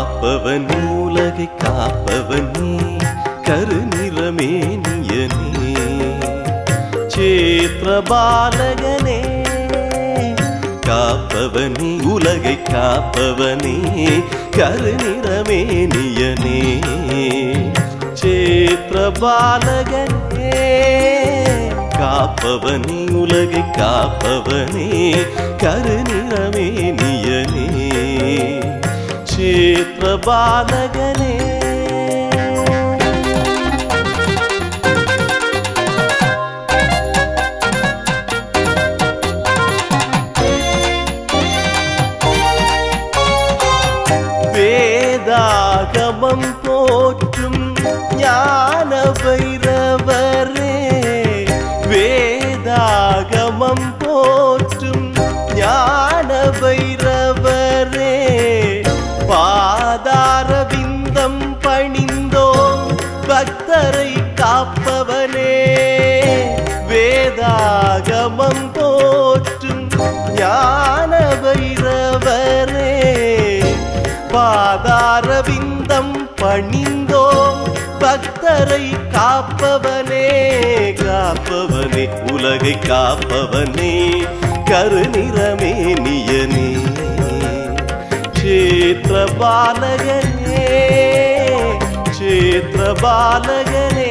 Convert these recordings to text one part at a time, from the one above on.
காப்பவன் உலகை காப்பவன் நீ கருநிறமேனியனே சேத்திர பாலகனே காப்பவனே உலகை காப்பவனே கருநிறமேனியனே சேத்திர பாலகனே காப்பவனே உலகை காப்பவனே கருநிறமேனியனே சேத்திர பாலகனே வேதாகமம் போற்றும் ஞான பைரவரே வேதாகமம் போற்றும் ஞான பைரவரே பாதார விந்தம் பணிந்தோம் பக்தரை காப்பவனே வேதாகமம் போற்றும் ஞான பைரவரே பாதார விந்தம் பணிந்தோம் பக்தரை காப்பவனே காப்பவனே உலகை காப்பவனே கருநிறமேனியனே க்ஷேத்திர பாலகனே க்ஷேத்திர பாலகனே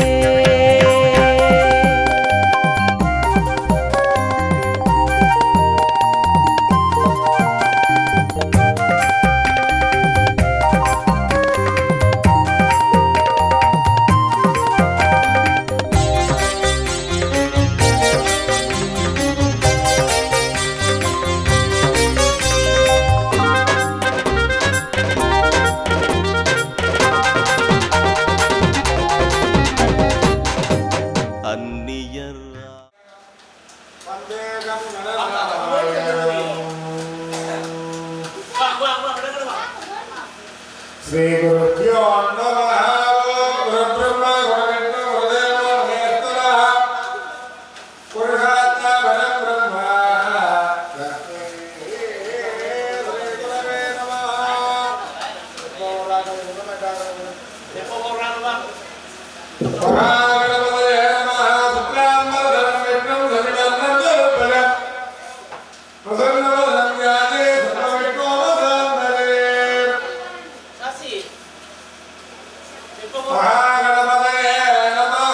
அந்நியர் శ్రీ గురుభ్యో నమః గురు బ్రహ్మ గురు విష్ణు గురుదేవో మహేశ్వరః పురుషాత్మ పరం బ్రహ్మ తస్మై శ్రీ గురవే నమః మహాగణపతయే నమః శుక్లాంబరధరం విష్ణుం శశివర్ణం చతుర్భుజం ప్రసన్నవదనం ధ్యానే సర్వవిఘ్నోపశాంతయే మహాగణపతయే నమః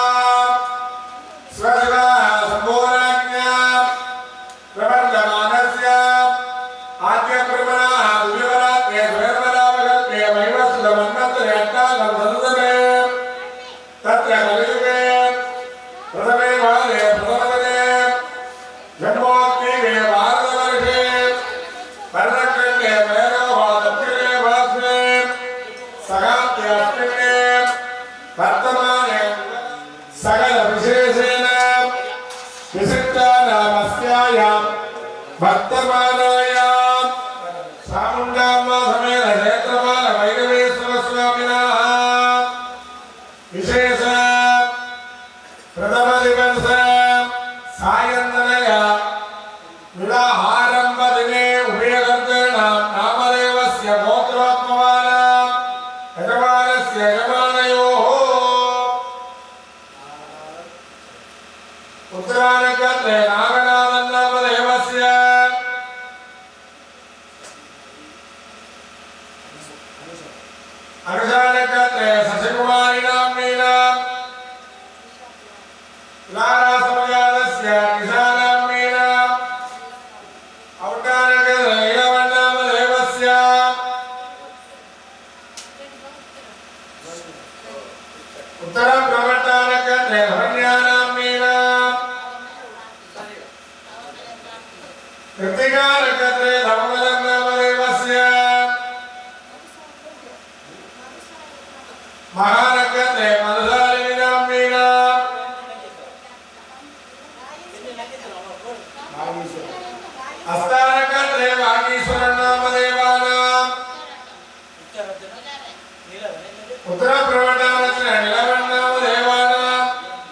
స్వశివः సంపూర్ణజ్ఞా ప్రబంధమానస్య ఆద్యప్రమణः దివ్యవరాత్రే స్వేర్వరామగత్రే వైవస్వమన్వంతరే అట్టాగం సందమే తత్ర కలియుగే ప్రథమే వారే ప్రథమదే జన్మోత్సవే భారతవర్షే భరతఖండే భైరవ దక్షిణే భాస్మే సగాత్యాస్మిన్నే వర్తమానే సకల విశేషేణ విశిష్టానామస్యాయాం వర్తమానాయాం చాముండామ్మ సమేత క్షేత్రపాల వైరవేశ్వర స్వామినः విశేష ప్రథమ దివస సాయంత్రయ వివాహారంభ దినే ఉభయకర్తॄణాం నామదేవస్య గోత్రోత్పవానాం యజమానస్య యజమానయోः ఉత్తరానగత్రే నాగనాథన్ నామదేవస్య అనుషానగత్రే శశికుమారి నామ్నీనాం లారాసమయాదస్య నిశానామ్నీనాం ఔటానగత్రే ఇలవన్నామదేవస్య ఉత్తరం ప్రవర్తనగత్రే ధన్యానామ్నీనాం కృతికానగత్రే ధర్మదం నామదేవస్య మహానగత్రే మధుశాలిని నామ్నీనాం అస్తానగత్రే వాగీశ్వర నామదేవానాం ఉత్తర ప్రవర్తనగత్రే నిలవన్నామదేవానాం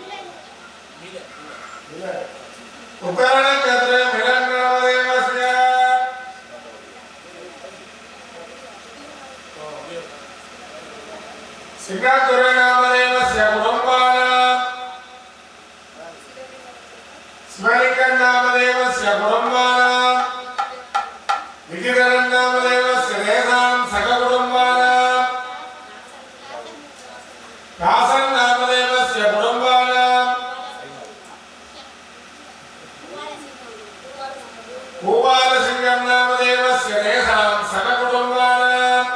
ఉత్తరానగత్రే మిలన్నామదేవస్య सिंगातुरे नामदेवस्य कुटुम्बानाम् स्मरिकन् नामदेवस्य कुटुम्बानाम् विधिधरन् नामदेवस्य तेषां सककुटुम्बानाम् दासन् नामदेवस्य कुटुम्बानाम् गोपालसिंहं नामदेवस्य तेषां सककुटुम्बानाम्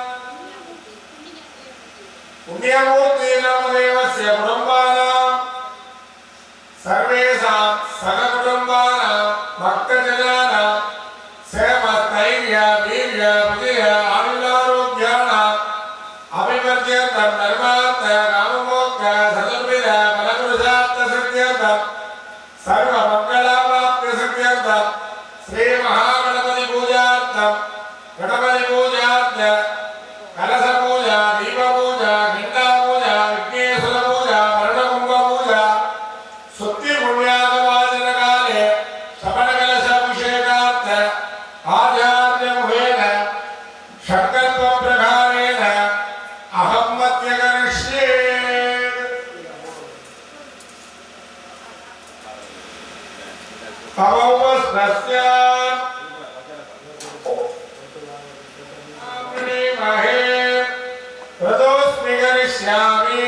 पुण्यमूर्ति नामदेवस्य कुटुम्बानाम् सर्वेषां सककुटुम्बानां भक्तजनानां सेमस्थैर्य वीर्य विजय आयुरारोग्याणाम् अभिवर्ज्यर्थं धर्मार्थ काममोक्ष चतुर्विध फलपुरुषार्थसिद्ध्यर्थं सर्वमङ्गलावाप्त्यसिद्ध्यर्थं श्रीमहागणपतिपूजार्थं गणपतिपूजार्थ कलशपूजा दीपपूजा घण्टापूजा विघ्नेश्वरपूजा वर्णकुम्भपूजा सुत्तिपुण्यागवाचनकाले शपनकलशाभिषेकार्थ आचार्यमुखेन षड्कल्पप्रकारेण अहं मध्य करिष्ये तव उपस्नस्य महे प्रदोस्मि करिष्यामि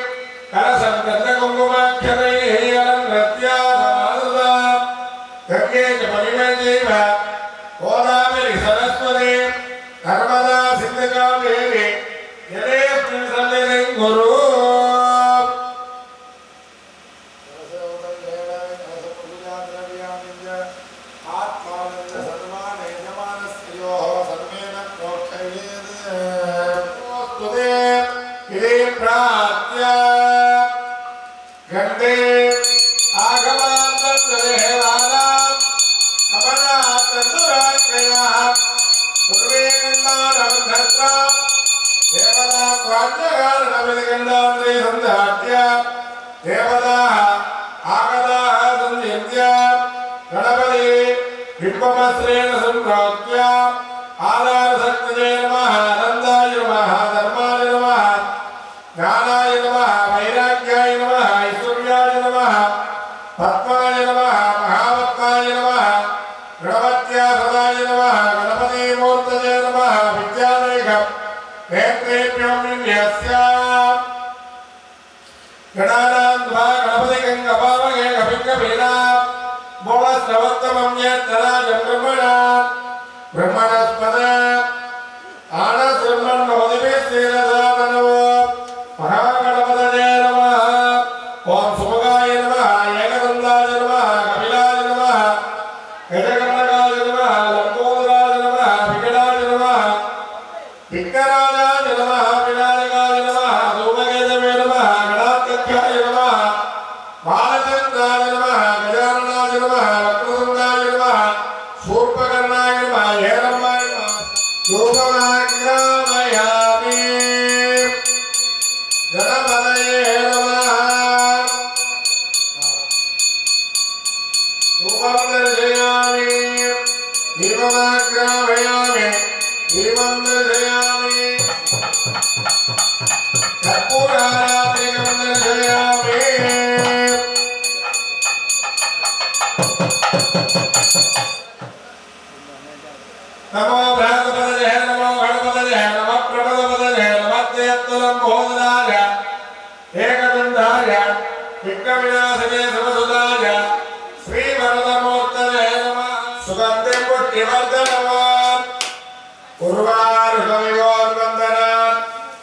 करसङ्गतकुङ्कुमाक्षरैः अलङ्कृत्या समादुता गङ्गे च परिमैव गोदावरि सरस्वती नर्मदा सिन्धुकावेरि जलेऽस्मिन् सन्निधिं कुरु स्तुते इति प्रार्थ्य गन्धे आगमान्तर्देवानां कमलान्तन्दुराज्ञयाः पूर्वे गन्धारवन्धत्रा देवता क्वान्यकारणविधिगण्डान्ते सन्धाट्य देवताः आगताः सन्नित्य गणपति बिम्बमस्त्रेण सम्प्राप्य आधारशक्तये नमः आनन्दाय नमः धर्माय नमः ज्ञानाय नमः वैराग्याय नमः ऐश्वर्याय नमः पद्माय नमः महापद्माय नमः गणपत्या सदाय नमः गणपतिमूर्तये नमः विद्यालेख नेत्रेभ्यो विन्यस्य गणानां द्वा गणपतिगङ्गपावगे कपिङ्गवीना भुवस्रवत्तमं यत्तदा ब्रह्मणा ब्रह्मणस्पद आनसृण्वन् भवतिभिः श्रीरसादनव महागणपतये नमः ॐ सुमुखाय नमः एकदन्ताय नमः कपिलाय नमः गजकर्णकाय नमः लम्बोदराय नमः विकटाय नमः विघ्नराजाय नमः विनायकाय नमः धूमकेतवे नमः गणाध्यक्षाय नमः बालचन्द्राय नमः गजाननाय नमः वक्रतुण्डाय नमः शूर्पकर्णाय नमः हेरम्बाय नमः धूपमाग्रामयामि गणपतये नमः धूपं दर्शयामि दीपमाग्रामयामि दीपं दर्शयामि कर्पूरारात्रिकं दर्शयामि नमो बृहस्पतये नमो गणपतये नमः प्रणवपतये नमः जयत्तुलम्बोदराय एकदन्ताय विघ्नविनाशने समसुताय श्रीवरदमूर्तये नमः सुगन्धिं पुष्टिवर्धनवान् उर्वारुकविवोर्वन्दनान्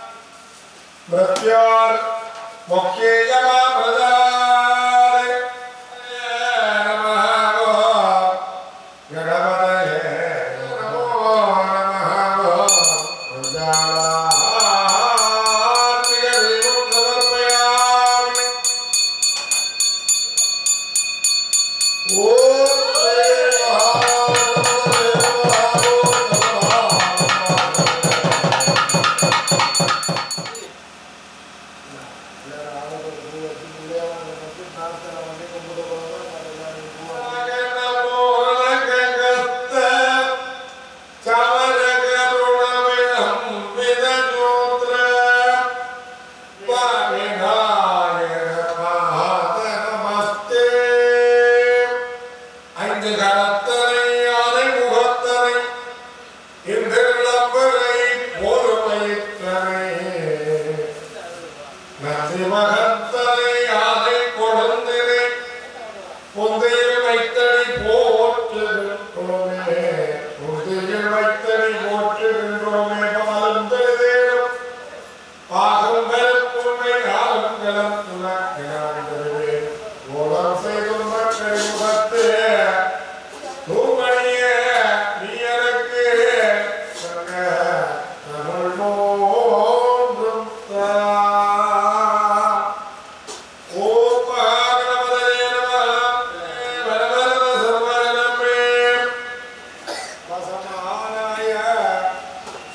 मृत्योर्मुख्येयमामृताय नमः गणपतये नमो नमः उज्जालार्तिकदीपं समर्पयामि ॐ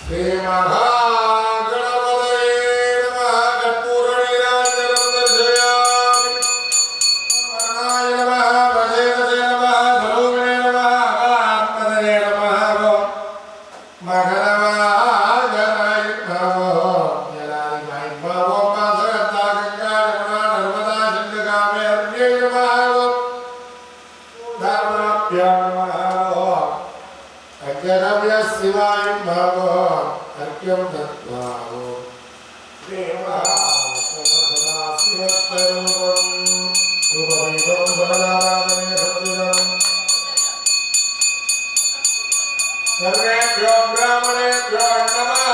शिवाय भावो अर्घ्यं दत्त्वा सर्वेभ्यो ब्राह्मणेभ्यो नमः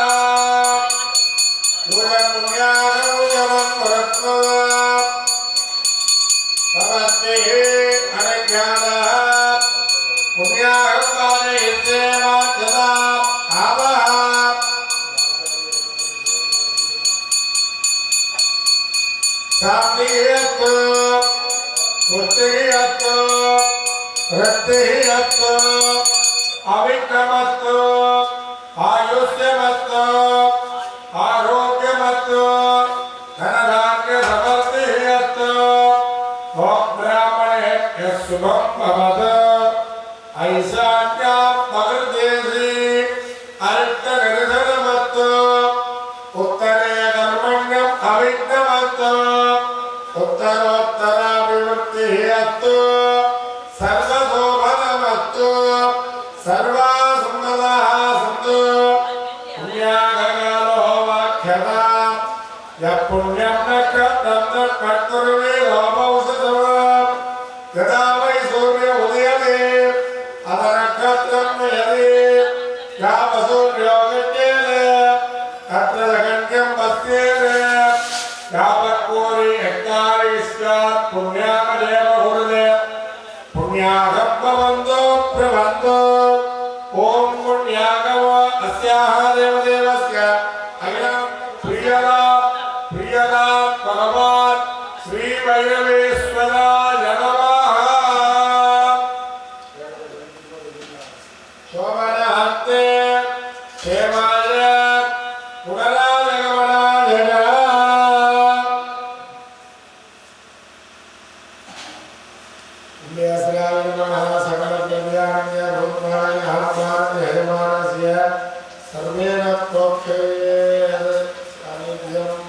पूजपुण्यागमुजमं परत्वा भवद्भिः अनज्ञानः पुण्याहं पादयित्वे वाच्यता आवः शान्तिरत्तु पुष्टिरत्तु रत्तिरत्तु अविक्रमस्तु आयुष्यमस्तु आरोग्यमस्तु धनधान्यसमृद्धिरस्तु ॐ ब्राह्मणेभ्यः शुभं भवतु ऐशान्यां मगर्देशि अर्थनिर्धनमस्तु उत्तरे कर्मण्यम् अविघ्नमस्तु उत्तरोत्तराभिवृद्धिः अस्तु सर्वशोभनमस्तु सर्वासम्मतः सन्तु पुण्यागकालो वाख्यता यः पुण्यं न कृतं न कर्तुर्वेदोपौषधम् यदा वै सूर्य उदयते अतनक्षत्रं नयते यावसूर्यो गच्छेते तत्र जगन्यं पश्येते यावत्पूरी यज्ञानि स्यात् पुण्यामदेव कुरुते पुण्यागं भवन्तो प्रभन्तो ॐ पुण्यागम अस्याः देवदेवस्य अखिलं प्रियदा प्रियदा भगवान् श्रीभैरवेश्वराय नमः शोभनहस्ते क्षेमाय पुनरागमनाय च इन्द्रियासनाय नमः सकलद्रव्याणस्य भूतनाय हास्यास्य यजमानस्य सर्वेण प्रोक्षये सान्निध्यम्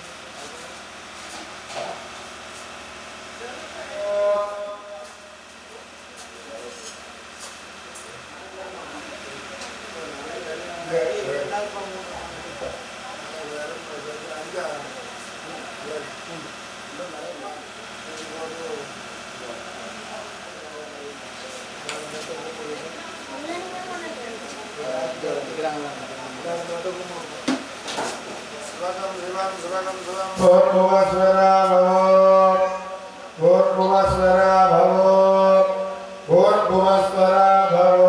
भूर्भुवस्वरा भवो भूर्भुवस्वरा भवो भूर्भुवस्वरा भवो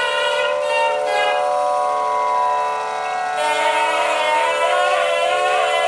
Thank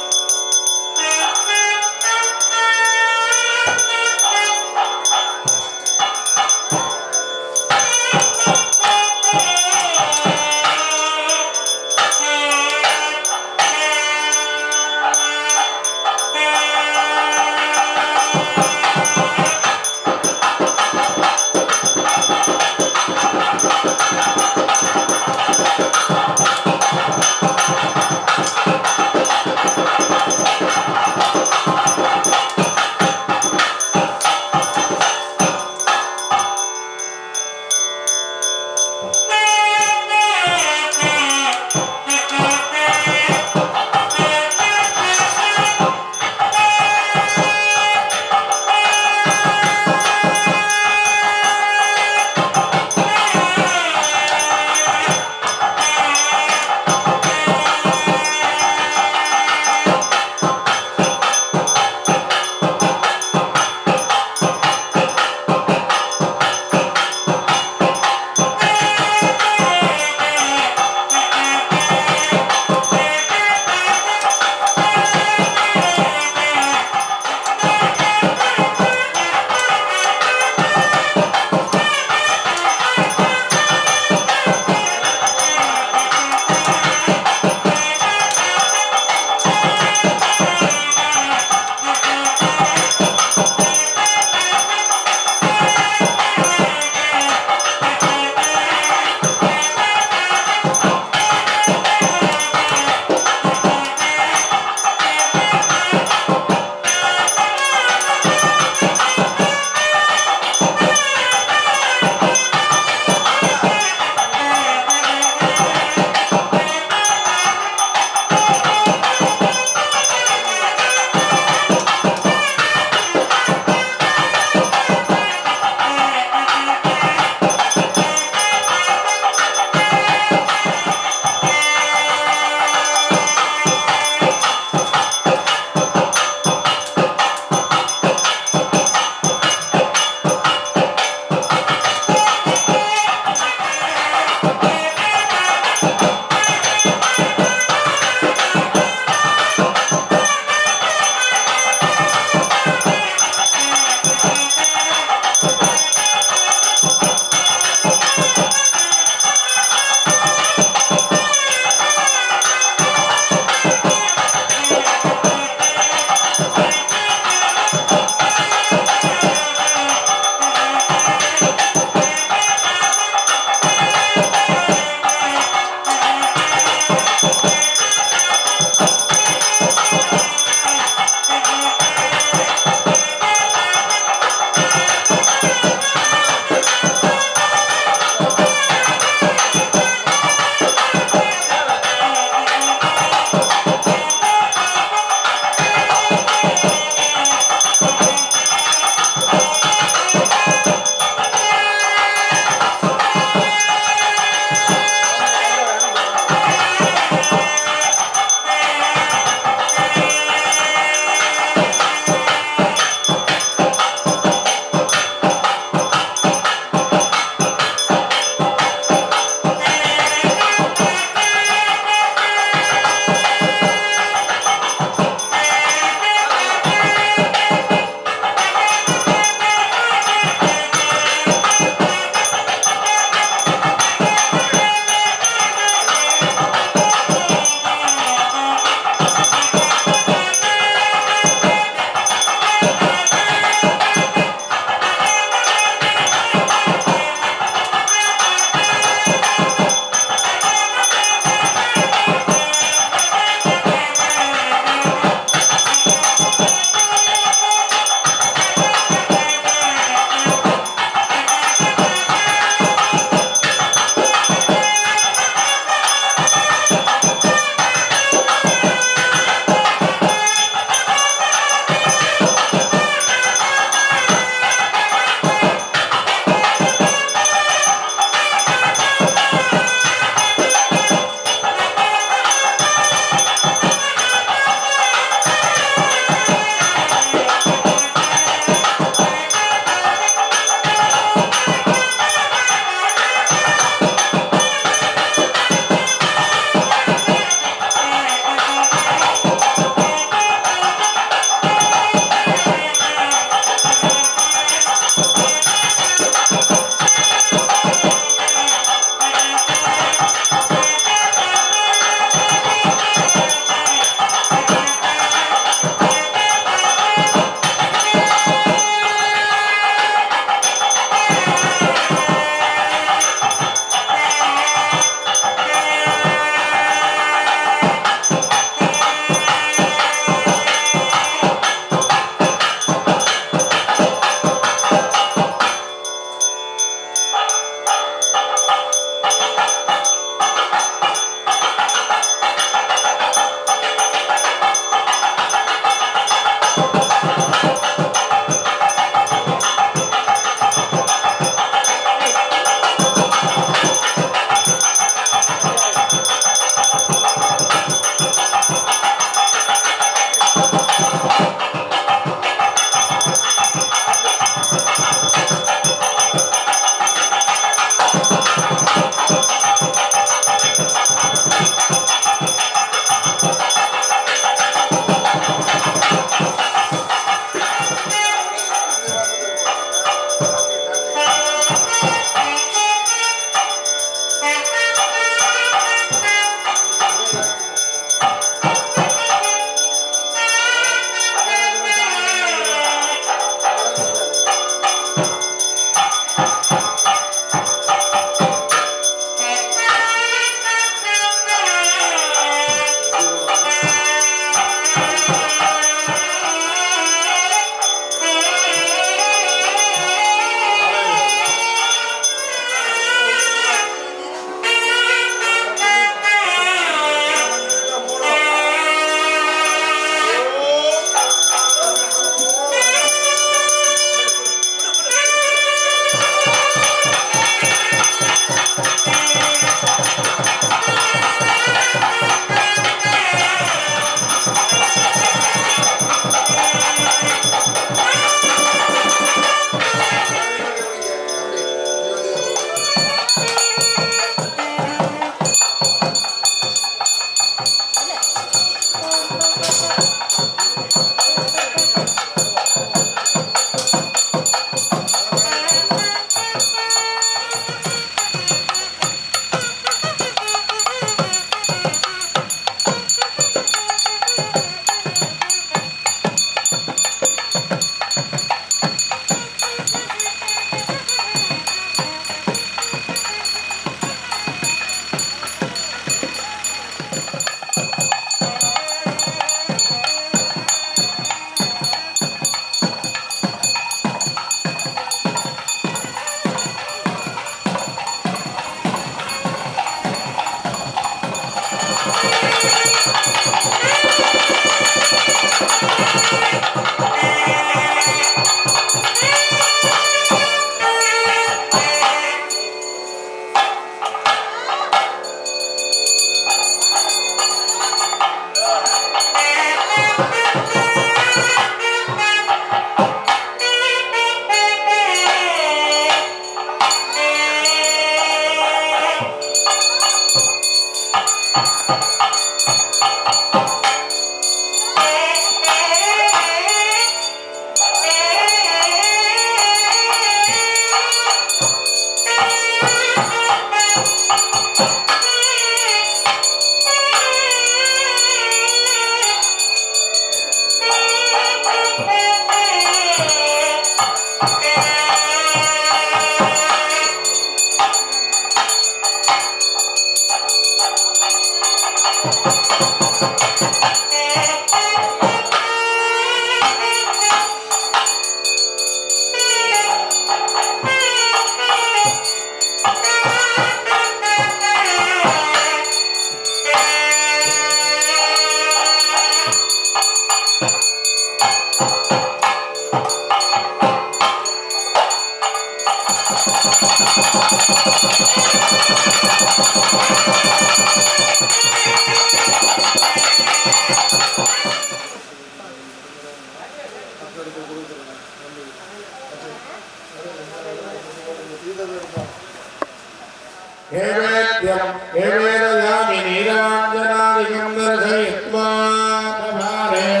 नैवेद्यम् नैवेदयामि नीराञ्जनादिकं दर्शयित्वा प्रभारेण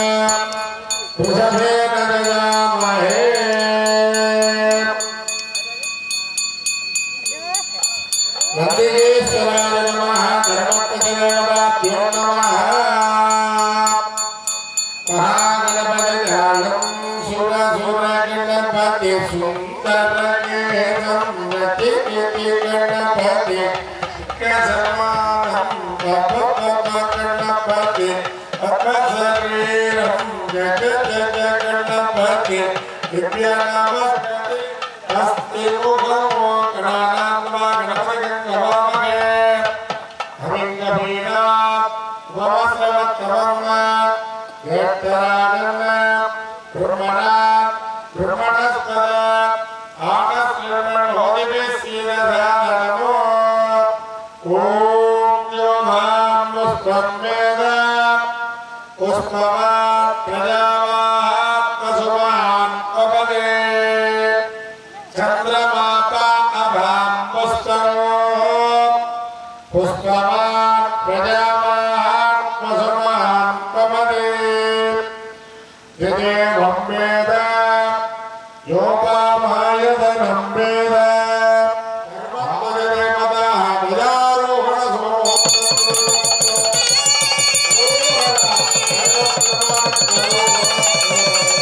वृषभेन ददामहे नन्दिकेश्वराय नमः धर्मपतिदेवताभ्यो नमः महागणपतिजालं सुरसुरगणपति सुन्दरगेहं रतिरिति गणपति कसमानं गणपति अपशरीरं जग जग गणपति दिव्यनामस्पति अस्ति मुखमो गणानात्मा गणपतिगङ्गवामहे हरिङ्गवीणा वमस्रवत्तमम् यत्तरागम् ब्रह्मणा ब्रह्मणस्पद आनस्मरणोदिभिस्सीदधानमो ॐ यो मां पुष्पं वेद पुष्पवान् प्रजावान् पशुमान् पवदे चन्द्रमापा अभां पुष्पमो पुष्पवान् प्रजावान् पशुमान् पवदे यदेवं वेद योपामायतनं वेद सर्वपददेवताः गजारोहणसमूहम्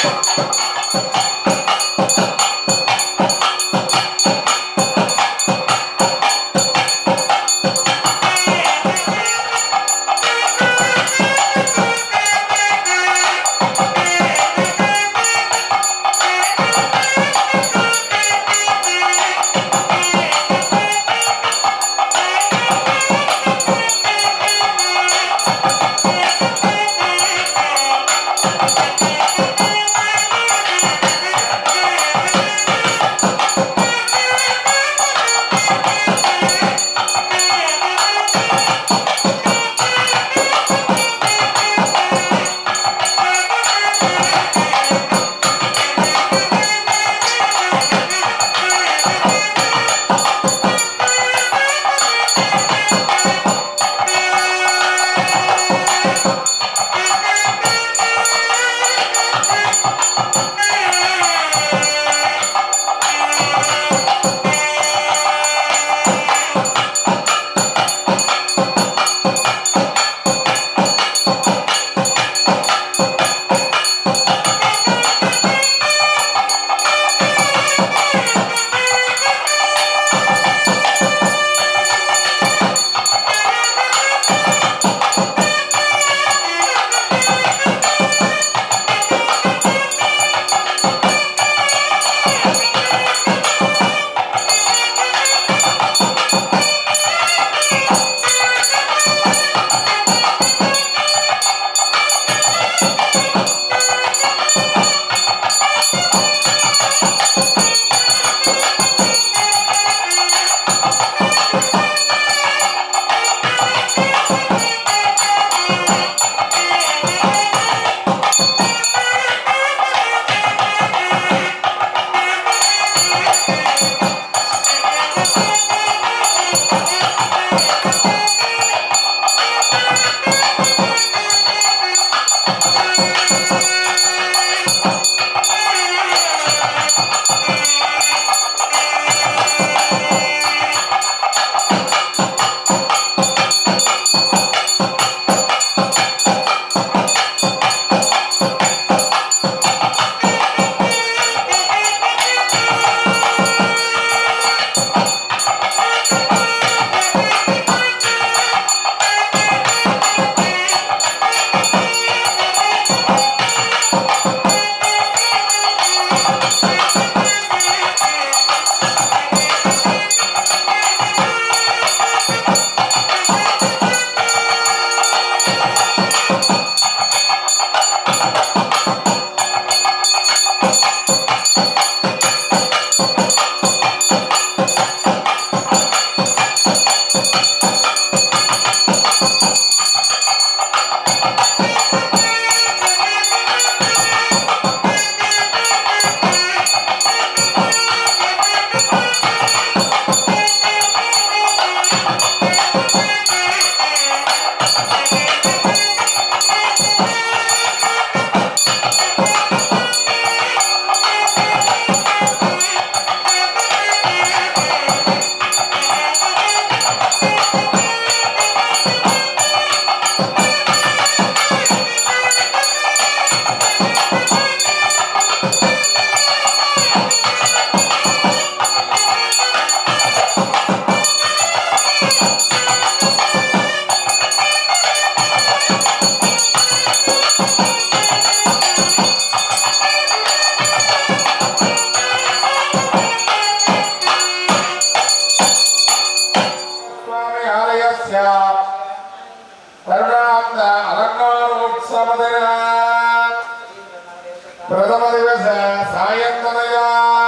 ಪ್ರಥಮ ದಿವಸ ಸಾಯಂತನಯ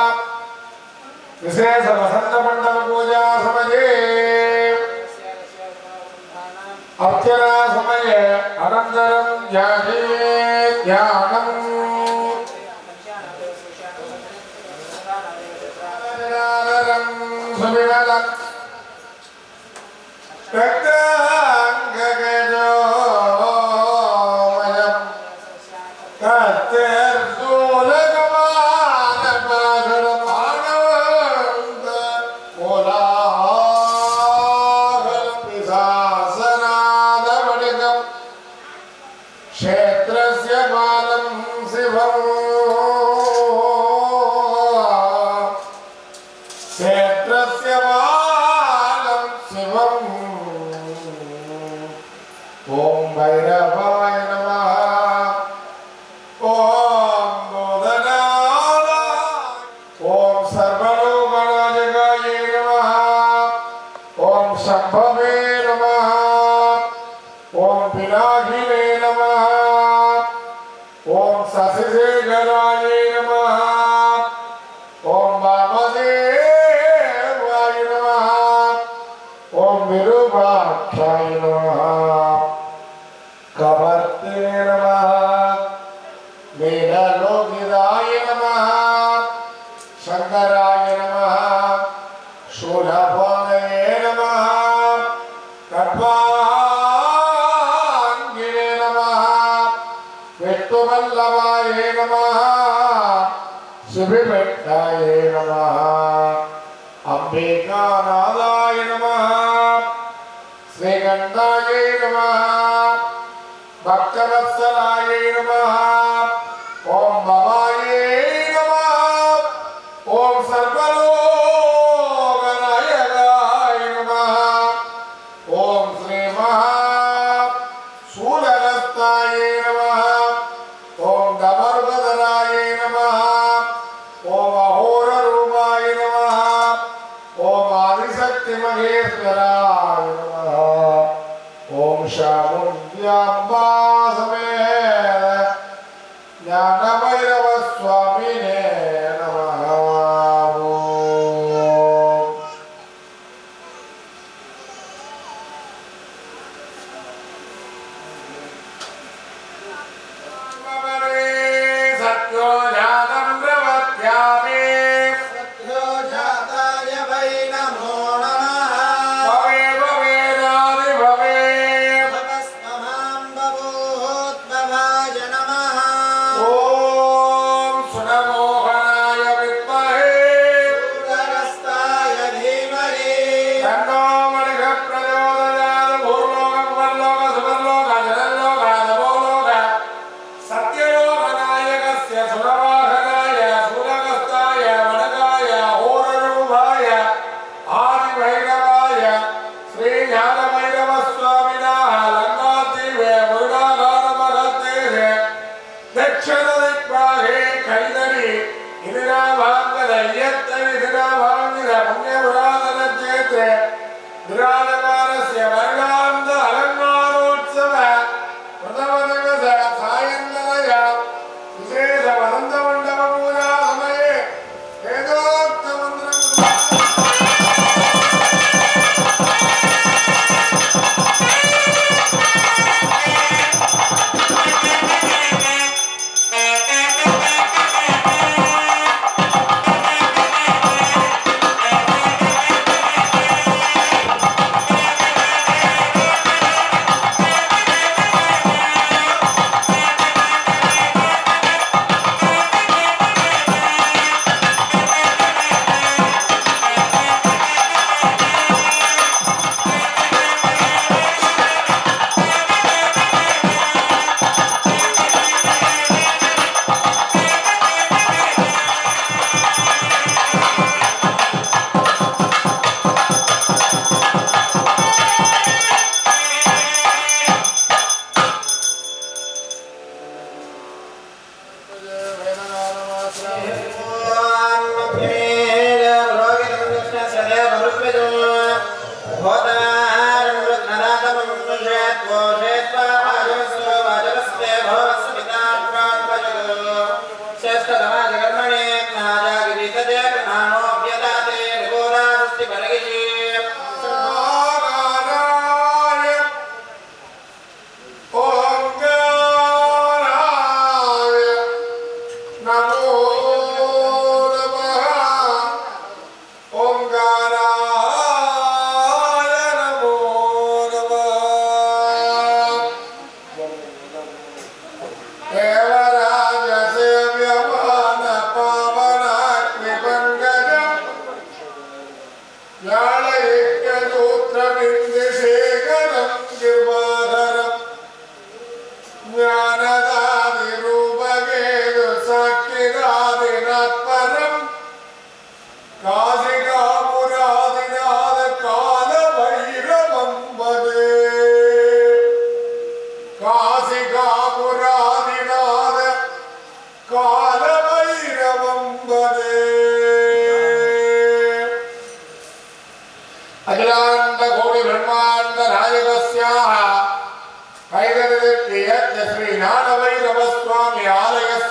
ವಿಶೇಷ ವಸಂತ ಮಂಡಲ ಪೂಜಾ ಸಮಯೇ ಅರ್ಚನಾ ಸಮಯ ಅನಂತರಂ ಧ್ಯಾನೇ ಧ್ಯಾನಂ ಜ್ಞಾನರಂ ಸುವಿಮಲಂ ரக்தாங்ககஜோமயம் கத்தர் சூலகமான பாகரம் ஆனந்த கோலாகலம் பிசாசநாதவடிகம் क्षेत्रस्य बालं शिवम् ஓம் சசிசேகராயே நமः ஓம் வாமதேவாய நமः ஓம் விருபாட்சாய நமः கவர்த்தினே நமः மேலலோகிதாய நமः சங்கராய நமः शूलभोगये नमः कट्वाङ्गिने नमः विष्णुवल्लभाय नमः शिबिभट्टाय नमः अम्बिकानादाय नमः श्रीगन्धाय नमः भक्तवत्सलाय नमः ॐ भवाय नमः ॐ सर्वलोकनायकाय नमः ॐ श्रीमहा शूलहस्ताय नमः ॐ गमर्वधराय नमः ॐ अहोररूपाय नमः ॐ आदिशक्तिमहेश्वराय नमः ॐ शामुद्याम्बा समेत ज्ञानभैरवस्वामिने नमः ॐ सत्यो जातं प्रवत्यामि सत्यो जाताय वै नमो नमः भवे भवेदादि भवे भवस्वमां बभूवोद्भवाय नमः ॐ सुनमोहनाय विद्महे सूरहस्ताय धीमहि तन्नो मणिः प्रचोदयात् भूर्लोकं वर्लोक सुवर्लोक जलल्लोक नभोलोक सत्यलोकनायकस्य सुरवाहनाय सूरकस्ताय वनकाय होररूपाय आदिभैरवाय श्रीज्ञानभैरवस्वामिनः लङ्काद्वीपे मुरुडाघातमहद्देशे दक्षिणदिक्पाहे कैदरि इदिराभाङ्गदय्यत्त इदिराभाङ्गिद पुण्यपुरातनक्षेत्रे विराजमानस्य वर्णान्त अलङ्कारोत्सव प्रथमदिवस सायन्तनय विशेष वसन्तमण्डपपूजा समये वेदोक्तमन्त्रम् ओङ्काराय ओङ्काराय नमो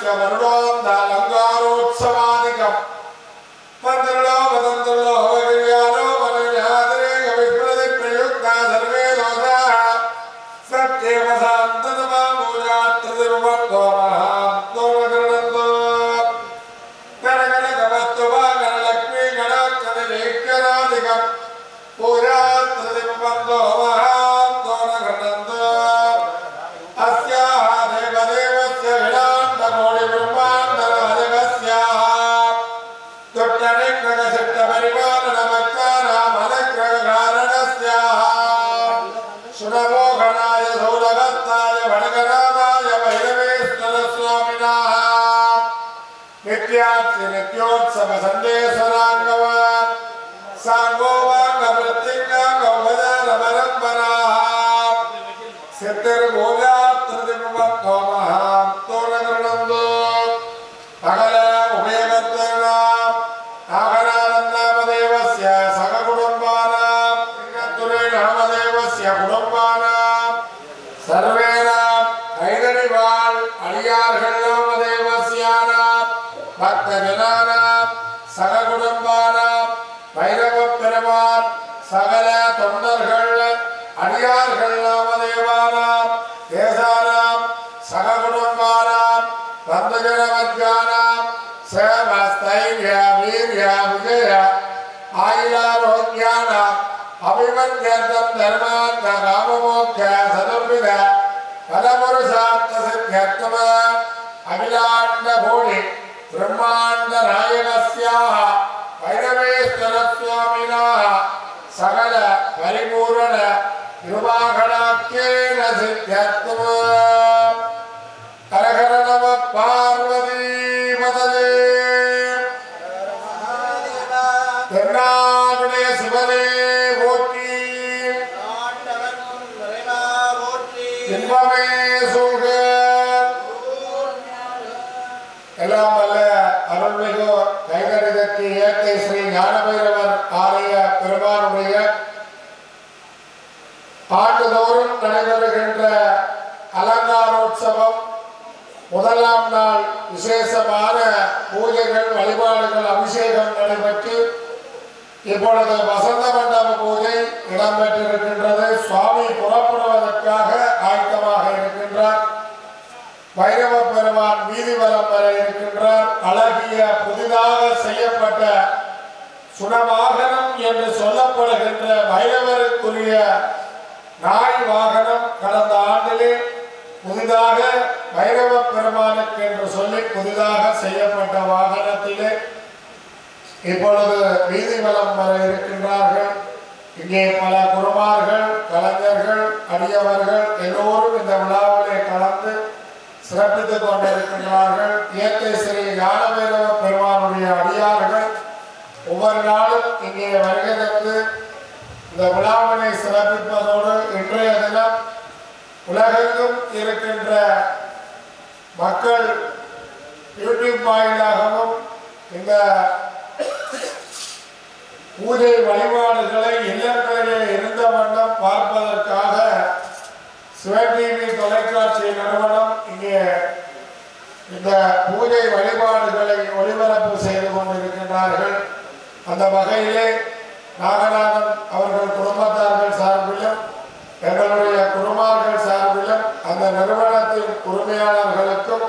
వర్షస్య వరుణోందాలంగారోత్సవాదికం మంత్రులో వదంతుల్లో హోగిర్యాలో మనవ్యాతిరేక విప్రతి ప్రయుక్త సర్వే దోషా సత్యేవ శాంతతమా పూజాత్రిదివత్తో మహాత్మోగరణంతో గణగణగవత్తువా గణలక్ష్మీ గణాక్షరిలేఖ్యరాధికం పూజాత్రిదివత్తో మహాత్మోగరణంతో अस्याः देवदेवस्य विलाण्डकोटिब्रह्माण्डराजकस्याः तुट्टनिग्रहचित्तपरिपालनमत्कारामलग्रहकारणस्याः सुनमोघनाय सौलभत्ताय भणगनाथाय भैरवेश्वरस्वामिनाः नित्यात्रि नित्योत्सव सन्देशराङ्गव साङ्गोवाङ्गवृत्तिङ्गाङ्गौभजानपरम्पराः சித்திரபூஜாத்திரதிபவத்தோமஹாத்தோனகரணந்தோ அகல உபயகத்தனாம் நாகநாதநாமதேவஸ்ய சககுடும்பானாம் சிங்கத்துரை நாமதேவஸ்ய குடும்பானாம் சர்வேனாம் கைதடிவாள் அடியார்கள் நாமதேவஸ்யானாம் பக்தஜனானாம் சககுடும்பானாம் பைரவ பெருமான் சகல தொண்டர்கள் அடியார்கள் நாமதேவானாம் தேசானாம் சககுடும்பானாம் பந்தஜனவர்கானாம் சேவஸ்தைர்ய வீர்ய விஜய ஆயுளாரோக்கியானாம் அபிமன்யர்த்தம் தர்மார்த்த காமமோக்ஷ சதுர்வித பலபுருஷார்த்த சித்தியர்த்தம அகிலாண்ட கோடி பிரம்மாண்ட நாயகஸ்யாः வைரவேஸ்வர சுவாமினாः சகல பரிபூரண கிருபாகடாக்கியேன சித்தியர்த்தம ஹரஹர நம பார்வதி மதலே மகாதேவா தென்னாடுடைய சிவனே போற்றி ஆண்டவன் நிறைவா போற்றி இன்பமே சூழ்க எல்லாம் வல்ல அருள்மிகு கைகடிதற்கு இயற்கை ஸ்ரீ ஞானபைரவர் ஆலய பெருமானுடைய ஆண்டுதோறும் நடைபெறுகின்ற அலங்காரோற்சவம் முதலாம் நாள் விசேஷமான பூஜைகள் வழிபாடுகள் அபிஷேகம் நடைபெற்று இப்பொழுது வசந்த மண்டப பூஜை இடம்பெற்றிருக்கின்றது சுவாமி புறப்படுவதற்காக ஆயத்தமாக இருக்கின்றார் வைரவ பெருமான் வீதி வலம் வர இருக்கின்றார் அழகிய புதிதாக செய்யப்பட்ட சுனவாகனம் என்று சொல்லப்படுகின்ற வைரவருக்குரிய நாய் வாகனம் கடந்த ஆண்டிலே புதிதாக வைரவ பெருமானுக்கு என்று சொல்லி புதிதாக செய்யப்பட்ட வாகனத்திலே இப்பொழுது வீதி வலம் வர இருக்கின்றார்கள் இங்கே பல குருமார்கள் கலைஞர்கள் அடியவர்கள் எல்லோரும் இந்த விழாவிலே கலந்து சிறப்பித்துக் கொண்டிருக்கின்றார்கள் இயற்கை ஸ்ரீ ஞானபைரவ பெருமானுடைய அடியார்கள் ஒவ்வொரு நாளும் இங்கே வருகை தந்து இந்த விழாவினை சிறப்பிப்பதோடு இன்றைய தினம் உலகெங்கும் இருக்கின்ற மக்கள் யூடியூப் வாயிலாகவும் இந்த பூஜை வழிபாடுகளை இல்லங்களிலே இருந்த வண்ணம் பார்ப்பதற்காக சிவன் டிவி தொலைக்காட்சி நிறுவனம் இங்கே இந்த பூஜை வழிபாடுகளை ஒளிபரப்பு செய்து கொண்டிருக்கின்றார்கள் அந்த வகையிலே நாகநாதன் அவர்கள் குடும்பத்தார்கள் சார்பிலும் எங்களுடைய குருமார்கள் சார்பிலும் அந்த நிறுவனத்தின் உரிமையாளர்களுக்கும்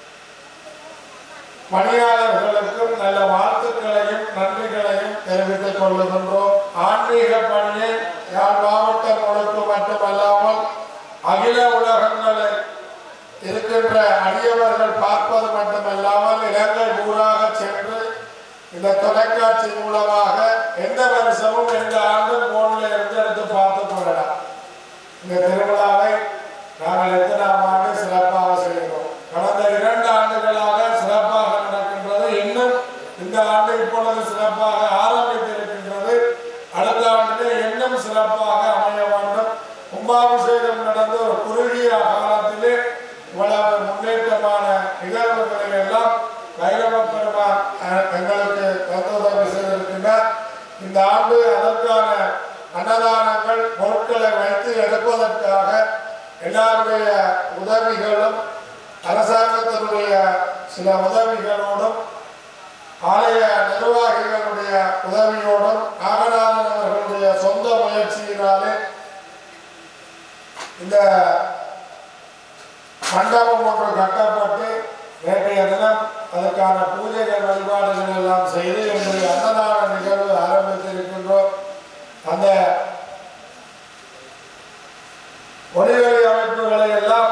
பணியாளர்களுக்கும் நல்ல வாழ்த்துக்களையும் நன்றிகளையும் தெரிவித்துக் கொள்ளுகின்றோம் ஆன்மீக பணியை யாழ் மாவட்டம் முழுக்க மட்டுமல்லாமல் அகில உலகங்களில் இருக்கின்ற அடியவர்கள் பார்ப்பது மட்டுமல்லாமல் இலங்கை ஊராக சென்று இந்த தொலைக்காட்சி மூலமாக எந்த வருஷமும் எந்த ஆண்டும் போனில் இருந்து எடுத்து பார்த்து கொள்ளலாம் இந்த திருவிழாவை நாங்கள் எத்தனாம் ஆண்டு சிறப்பாக செய்கிறோம் கடந்த இரண்டு ஆண்டுகளாக சிறப்பாக நடக்கின்றது இன்னும் இந்த ஆண்டு இப்பொழுது சிறப்பாக ஆரம்பித்திருக்கின்றது அடுத்த ஆண்டிலே இன்னும் சிறப்பாக அமைய வேண்டும் கும்பாபிஷேகம் நடந்த ஒரு குறுகிய காலத்திலே இவ்வளவு முன்னேற்றமான நிகழ்வுகளில் எல்லாம் வைரவ பெருமான் அஹ், எங்களுக்கு தந்துதவி செய்திருக்கின்றார் இந்த ஆண்டு அதற்கான அன்னதானங்கள் பொருட்களை வைத்து எடுப்பதற்காக எல்லாருடைய உதவிகளும் அரசாங்கத்தினுடைய சில உதவிகளோடும் ஆலய நிர்வாகிகளுடைய உதவியோடும் நாகநாதன் அவர்களுடைய சொந்த முயற்சியினாலே இந்த மண்டபம் ஒன்று கட்டப்பட்டு நேற்றைய தினம் அதற்கான பூஜைகள் வழிபாடுகள் எல்லாம் செய்து இன்று அன்னதான நிகழ்வு ஆரம்பித்திருக்கின்றோம் அந்த ஒளிவெளி அமைப்புகளை எல்லாம்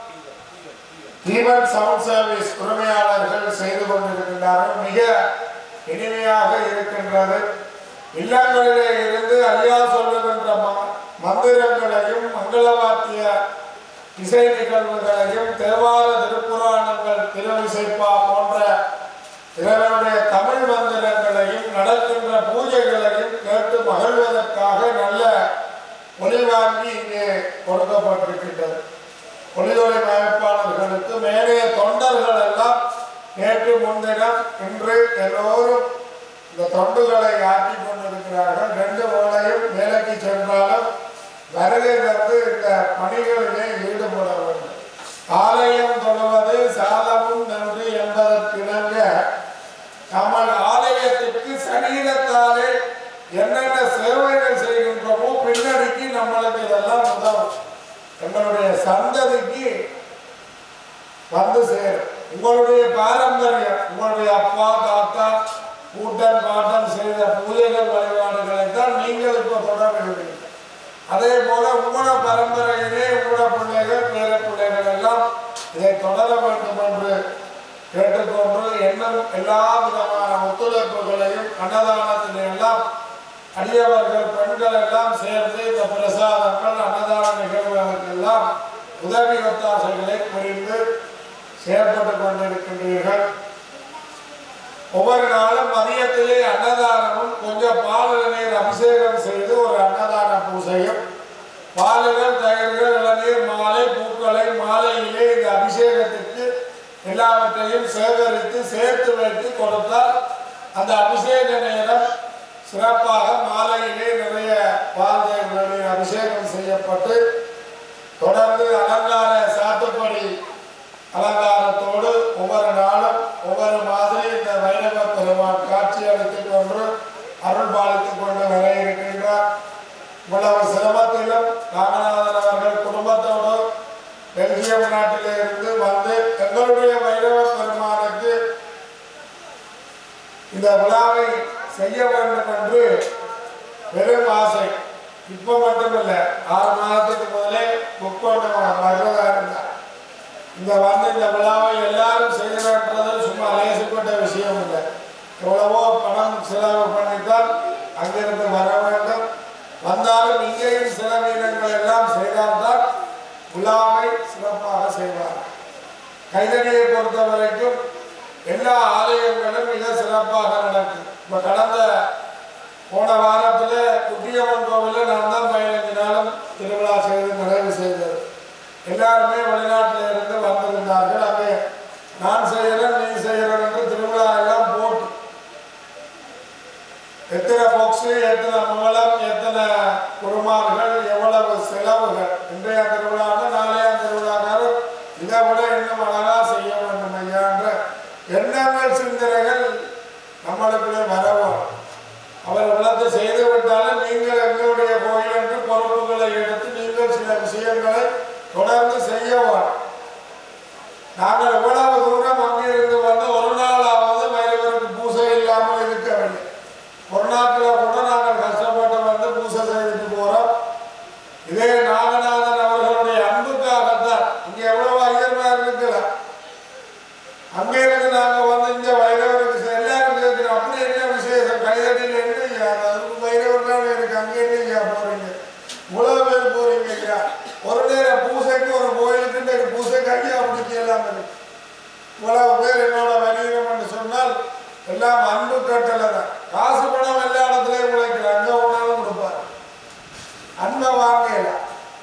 தீபன் சவுண்ட் சர்வீஸ் உரிமையாளர்கள் செய்து கொண்டிருக்கின்றார்கள் மிக இனிமையாக இருக்கின்றது இல்லங்களிலே இருந்து ஐயா சொல்லுகின்ற ம- மந்திரங்களையும் மங்களவாத்திய இசை நிகழ்வுகளையும் தேவார திருப்புராணங்கள் திருவிசைப்பா போன்ற இறைவனுடைய தமிழ் மந்திரங்களையும் நடக்கின்ற பூஜைகளையும் கேட்டு மகிழ்வதற்காக நல்ல ஒளி வாங்கி இங்கே கொடுக்கப்பட்டிருக்கின்றது ஒளிதொலை அமைப்பாளர்களுக்கு மேலே தொண்டர்கள் எல்லாம் நேற்று முன்தினம் இன்று எல்லோரும் இந்த தொண்டுகளை ஆற்றி கொண்டிருக்கிறார்கள் ரெண்டு வேளையும் வேலைக்கு சென்றாலும் வருகை தந்து இந்த பணிகளிலே ஈடுபட வேண்டும் ஆலயம் தொழுவது சாதமும் நன்றி என்பதற்கிணங்க நம்ம ஆலயத்திற்கு சரீரத்தாலே என்னென்ன சேவைகள் செய்கின்றோமோ பின்னணிக்கு நம்மளுக்கு இதெல்லாம் உதவும் எங்களுடைய சந்ததிக்கு வந்து சேரும் உங்களுடைய பாரம்பரியம் உங்களுடைய அப்பா தாத்தா கூட்டன் பாட்டன் செய்த பூஜைகள் வழிபாடுகளை தான் நீங்கள் இப்போ தொடர்கிறீர்கள் அதே போல உங்களோட பரம்பரையிலே உங்களோட பிள்ளைகள் பேர பிள்ளைகள் எல்லாம் இதை தொடர வேண்டும் என்று கேட்டுக்கொண்டு இன்னும் எல்லா விதமான ஒத்துழைப்புகளையும் அன்னதானத்திலே எல்லாம் அடியவர்கள் பெண்கள் எல்லாம் சேர்ந்து இந்த பிரசாதங்கள் அன்னதான நிகழ்வுகளுக்கெல்லாம் உதவி ஒத்தாசைகளை புரிந்து செயல்பட்டு கொண்டிருக்கின்றீர்கள் ஒவ்வொரு நாளும் மதியத்திலே அன்னதானமும் கொஞ்சம் பால் நீர் அபிஷேகம் செய்து ஒரு அன்னதான பூசையும் பாலுகள் தயிர்கள் இளநீர் மாலை பூக்களை மாலையிலே இந்த அபிஷேகத்திற்கு எல்லாவற்றையும் சேகரித்து சேர்த்து வைத்து கொடுத்தால் அந்த அபிஷேக நேரம் சிறப்பாக மாலையிலே நிறைய பால் தயிர்களில் அபிஷேகம் செய்யப்பட்டு தொடர்ந்து அலங்கார சாத்துப்படி அலங்காரத்தோடு ஒவ்வொரு நாளும் ஒவ்வொரு மாதிரி இந்த வைரவ பெருமான் காட்சி அளித்துக் கொண்டு அருள் பாலித்துக் கொண்டு வர இருக்கின்றார் இவ்வளவு சிரமத்திலும் ராமநாதன் அவர்கள் குடும்பத்தோடு பெல்ஜியம் நாட்டிலே இருந்து வந்து எங்களுடைய வைரவ பெருமானுக்கு இந்த விழாவை செய்ய வேண்டும் என்று பெரும் ஆசை இப்ப மட்டுமில்ல ஆறு மாதத்துக்கு முதலே புக் பண்ண வர்றதா இருந்தார் இந்த வந்து இந்த விழாவை எல்லாரும் செய்யணுன்றது சும்மா லேசுப்பட்ட விஷயம் இல்லை எவ்வளவோ பணம் செலவு பண்ணித்தான் அங்கிருந்து வர வேண்டும் வந்தாலும் இங்கேயும் செலவீனங்கள் எல்லாம் செய்தால்தான் விழாவை சிறப்பாக செய்வார் கைதடியை பொறுத்த வரைக்கும் எல்லா ஆலயங்களும் மிக சிறப்பாக நடக்கும் இப்போ கடந்த போன வாரத்தில் குட்டியம்மன் கோவிலில் நான் தான் பதினஞ்சு நாளும் திருவிழா செய்து நிறைவு செய்தது எல்லாருமே வெளிநாட்டில் இருந்து வந்திருந்தார்கள் அங்கே நான் செய்கிறேன் நீ செய்கிறேன் என்று திருவிழா எல்லாம் போட்டு எத்தனை பொக்ஸு எத்தனை மூலம் எத்தனை குருமார்கள் எவ்வளவு செலவுகள் இன்றைய திருவிழான்னு நாளைய திருவிழாக்காரர் இதை விட இன்னும் அழகா செய்ய வேண்டும் ஐயா என்ற எண்ணங்கள் சிந்தனைகள் நம்மளுக்குள்ளே வரவும் அவர் விளக்கு செய்து விட்டாலும் நீங்கள் எங்களுடைய கோயில் என்று பொறுப்புகளை எடுத்து நீங்கள் சில விஷயங்களை தொடர்ந்து செய்யவும் நாங்கள் எவ்வளவு தூரம் அங்கிருந்து வந்து ஒரு நாளாவது வைரவருக்கு பூசை இல்லாமல் இருக்கவில்லை ஒரு நாட்டில் கூட நாங்கள் கஷ்டப்பட்டு வந்து பூசை செய்துட்டு போறோம் இதே நாகநாதன் அவர்களுடைய அன்புக்காகத்தான் இங்க எவ்வளவு ஐயர்மார் இருக்கலாம் அங்கே இருந்து நாங்க வந்து இங்க வைரவருக்கு செ- எல்லாரும் கேட்கிறோம் அப்படி என்ன விசேஷம் கைதடியில் என்ன ஐயா? அதுக்கு வைரவர் தான் இருக்கு அங்கே என்ன ஐயா போறீங்க இவ்வளவு பேர் போறீங்க ஐயா ஒரு நேரம் பூசைக்கு ஒரு கோயிலுக்கு இன்றைக்கு பூசைக்கு ஐயா அப்படி எல்லாம் இருக்கு இவ்வளவு பேர் என்னோட வணிகம் என்று சொன்னால் எல்லாம் அன்பு கட்டளை தான் காசு பணம் எல்லா இடத்துலயும் உழைக்கிற அங்க போனாலும் கொடுப்பார் அன்பை வாங்கலாம்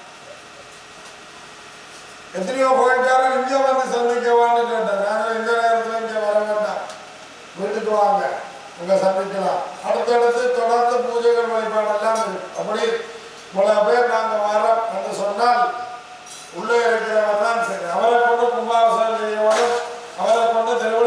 எத்தனையோ கோயில்காரன் இங்க வந்து சந்திக்கவான்னு கேட்டேன் நாங்கள் இந்த நேரத்துல இங்க வர வேண்டாம் வீட்டுக்கு வாங்க உங்க சந்திக்கலாம் அடுத்தடுத்து தொடர்ந்து பூஜைகள் வழிபாடெல்லாம் இருக்கு அப்படி இவ்வளவு பேர் நாங்க வரோம் என்று சொன்னால் உள்ளே இருக்கிறவர் தான் சரி அவரை கொண்டு கும்பாபிஷேகம் செய்யணும் அவரை கொண்டு திருவிழா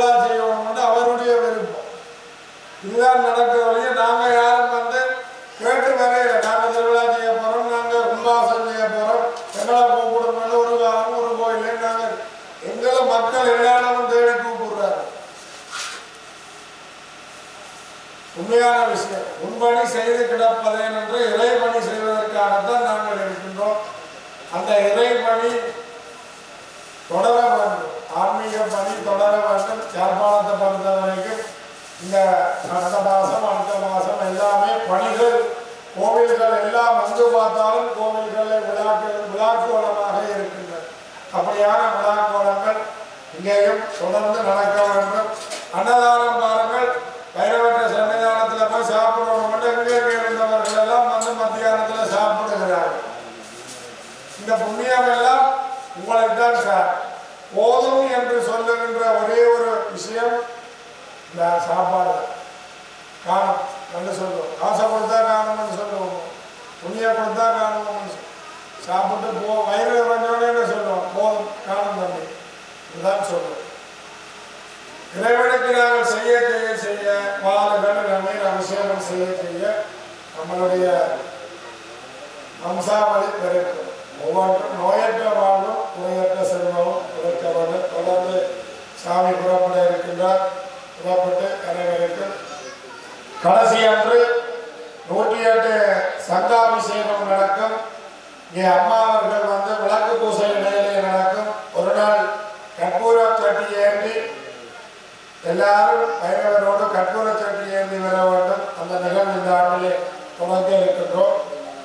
உண்மையான விஷயம் உண்பணி செய்து கிடப்பதேன் என்று இறைபணி செய்வதற்காகத்தான் நாங்கள் இருக்கின்றோம் அந்த இறைபணி தொடர வேண்டும் ஆன்மீக பணி தொடர வேண்டும் யாழ்ப்பாணத்தை பொறுத்த வரைக்கும் இந்த அடுத்த மாதம் அடுத்த மாதம் எல்லாமே பணிகள் கோவில்கள் எல்லாம் அங்கு பார்த்தாலும் கோவில்களில் விழாக்கள் விழாக்கோலமாக இருக்கின்றன அப்படியான விழாக்கோலங்கள் இங்கேயும் தொடர்ந்து நடக்க வேண்டும் அன்னதானம் பாருங்கள் வைரவற்ற சன்னிதானத்தில் போய் சாப்பிடணும் எங்கே இருந்தவர்கள் எல்லாம் வந்து மத்தியானத்தில் சாப்பிடுகிறார்கள் இந்த புண்ணியம் எல்லாம் உங்களுக்கு தான் சார் போதும் என்று சொல்லுகின்ற ஒரே ஒரு விஷயம் இந்த சாப்பாடு காணும் என்று சொல்லுவோம் காசை கொடுத்தா காணும்னு சொல்லுவோம் புண்ணியம் கொடுத்தா காணும்னு சொல்லுவோம் சாப்பிட்டு போ வயிறு கொஞ்சோன்னு சொல்லுவோம் போதும் காணும் தம்பி இதுதான் சொல்லுவோம் இறைவனுக்கு நாங்கள் செய்ய செய்ய செய்ய பாலுகள் நன்னீர் அபிஷேகம் செய்ய செய்ய நம்மளுடைய வம்சாவளி பெருக்கும் ஒவ்வொன்றும் நோயற்ற வாழ்வும் நோயற்ற செல்வமும் கிடைக்க வேண்டும் தொடர்ந்து சாமி புறப்பட இருக்கின்றார் புறப்பட்டு அனைவருக்கும் கடைசி அன்று நூற்றி எட்டு சங்காபிஷேகம் நடக்கும் இங்கே அம்மா அவர்கள் வந்து விளக்கு பூசை நிலையிலே நடக்கும் ஒரு நாள் கற்பூர சட்டி ஏந்தி எல்லாரும் பைரவரோடு கற்பூர சட்டி ஏந்தி வர வேண்டும் அந்த நிகழ்வு இந்த ஆண்டிலே தொடங்க இருக்கின்றோம்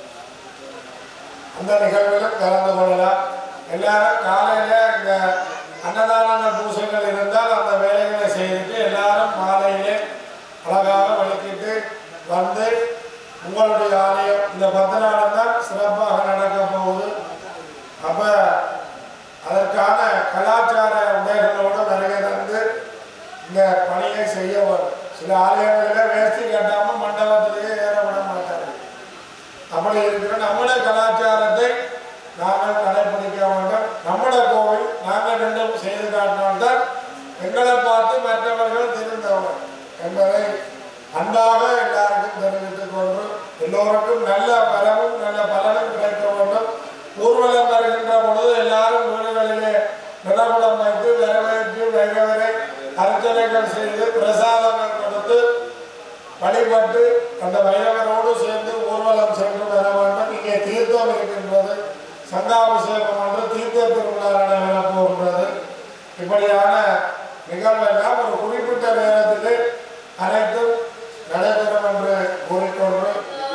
அந்த நிகழ்விலும் கலந்து கொள்ளலாம் எல்லாரும் காலையில இந்த அன்னதானங்கள் பூசைகள் இருந்தால் அந்த வேலைகளை செய்துட்டு எல்லாரும் மாலையிலே அழகாக வலிக்கிட்டு வந்து உங்களுடைய ஆலயம் இந்த பத்து நாளும் தான் சிறப்பாக நடக்க போகுது அப்ப அதற்கான கலாச்சார உடைகளோடு வருகை தந்து இந்த பணியை செய்ய வரும் சில ஆலயங்களில் வேஷ்டி கட்டாம மண்டபத்திலேயே ஏற விட மாட்டார்கள் அப்படி இருக்கிற நம்முடைய கலாச்சாரத்தை நாங்கள் கடைபிடிக்க வேண்டும் நம்முடைய கோவில் நாங்கள் ரெண்டும் செய்து காட்டினால்தான் எங்களை பார்த்து மற்றவர்கள் திருந்தவர் என்பதை அன்பாக எல்லாருக்கும் தெரிவித்துக் கொண்டு எல்லோருக்கும் நல்ல வரவும் நல்ல பலனும் கிடைக்க வேண்டும் ஊர்வலம் வருகின்ற பொழுது எல்லாரும் வீடுகளிலே நிறகுடம் வைத்து வரவேற்று வைரவரை அர்ச்சனைகள் செய்து பிரசாதங்கள் கொடுத்து வழிபட்டு அந்த வைரவரோடு சேர்ந்து ஊர்வலம் சென்று வர வேண்டும் இங்கே தீர்த்தம் இருக்கின்றது சங்காபிஷேகம் என்று தீர்த்த திருவிழா நடைபெற போகின்றது இப்படியான நிகழ்வெல்லாம் ஒரு குறிப்பிட்ட நேரத்திலே அனைத்தும் நடைபெறும் என்று கூறிக்கொண்டு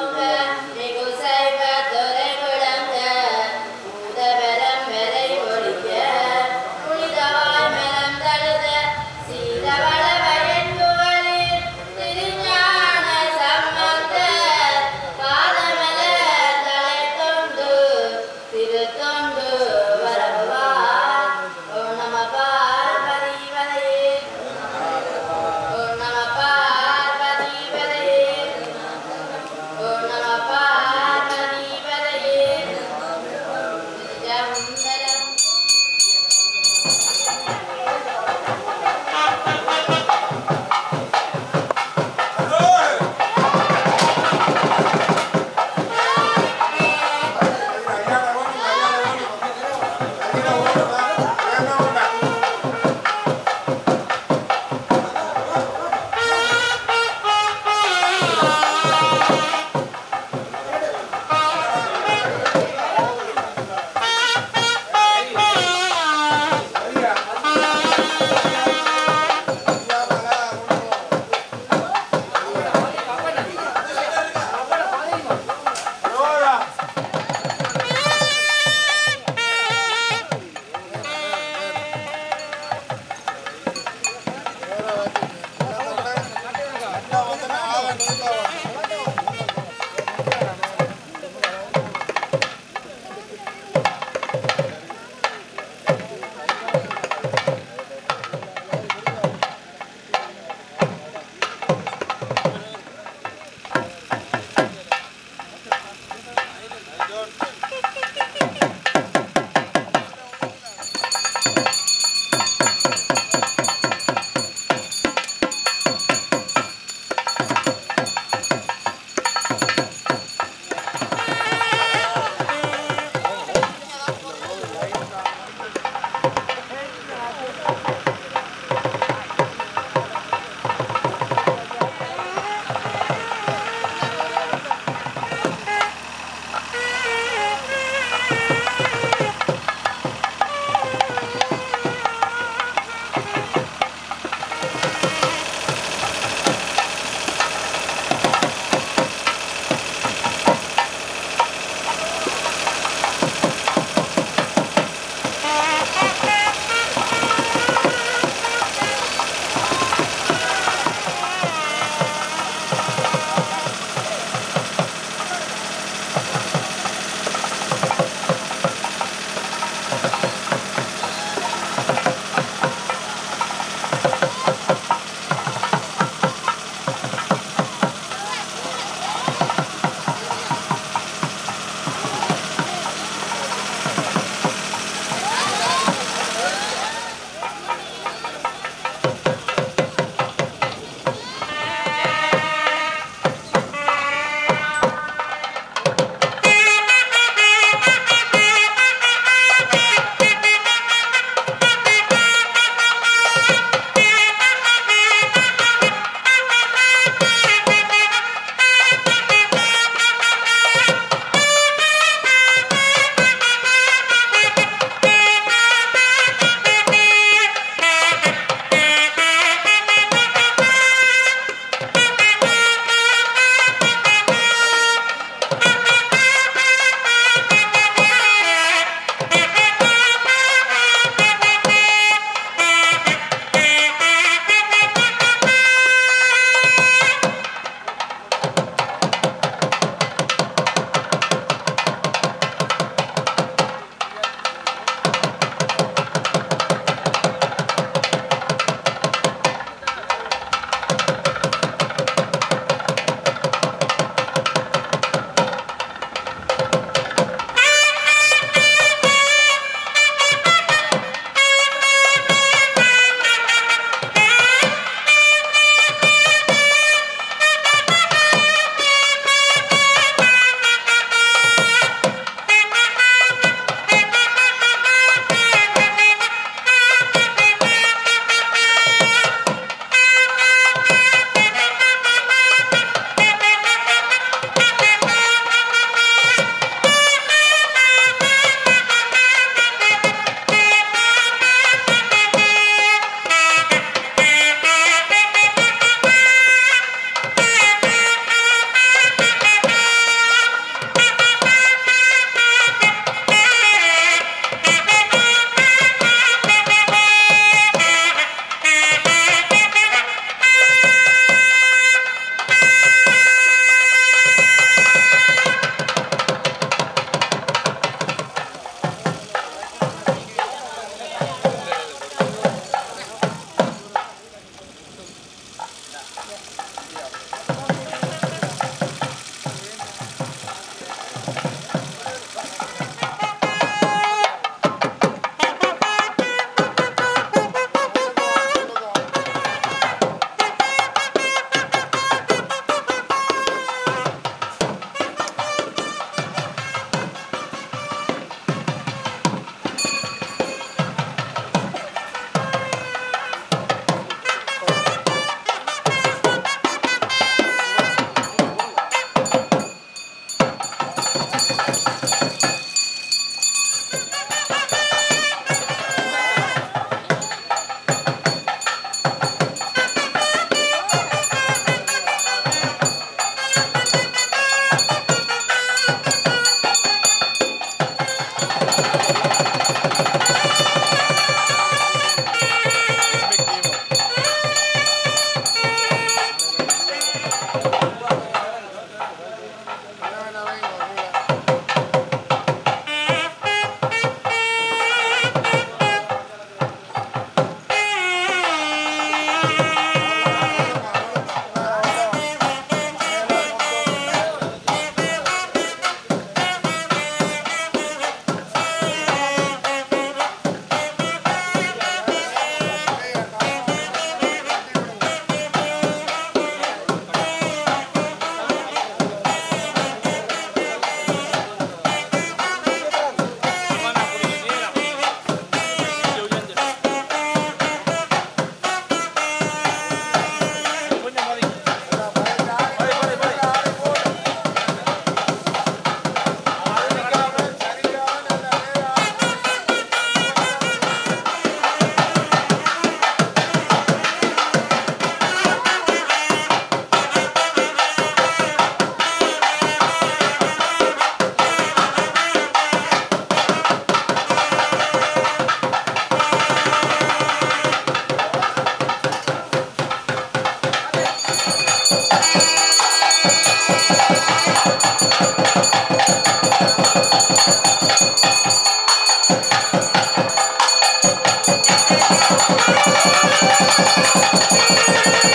திருத்தொண்டு வரவார் ஓம் நம பார்வதி வதையே ஓம் நம பார்வதி வதையே ஓம் நம பார்வதி வதையே ஜமுந்தரம்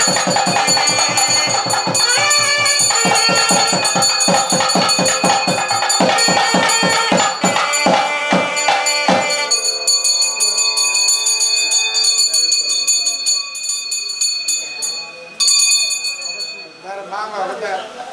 வேற மாங்காய் இருக்கு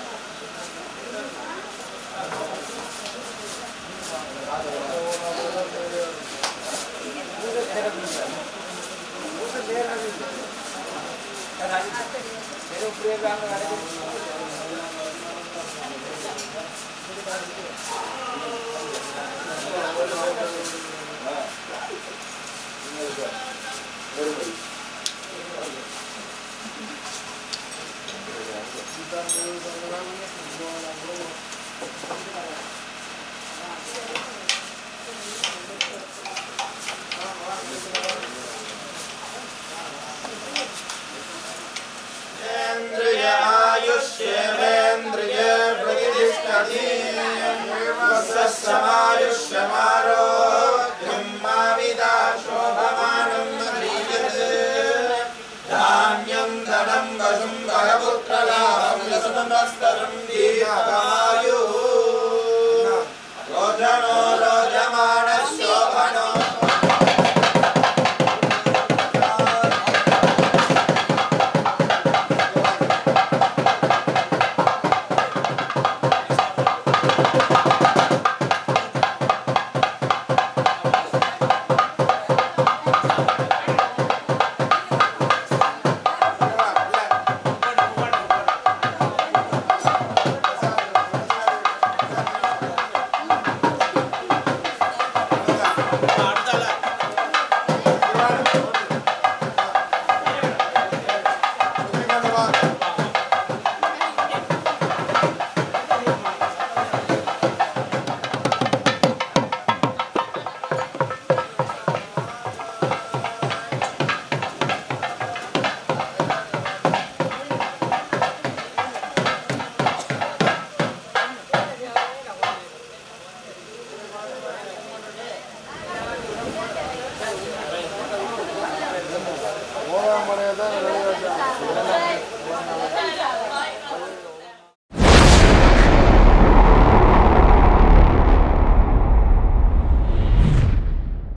इन्द्रिय आयुष्येन्द्रिय प्रतिष्ठति समायुष्यमारोग्यं माविदा शोभमानं क्रियते धान्यं धनं वशुं वरपुत्रलाभं यशुनस्तरं दीर्घमायुः रोजनो रोजमानः शोभनो மூணாம் மணியை தான் வெளியே வச்சாங்க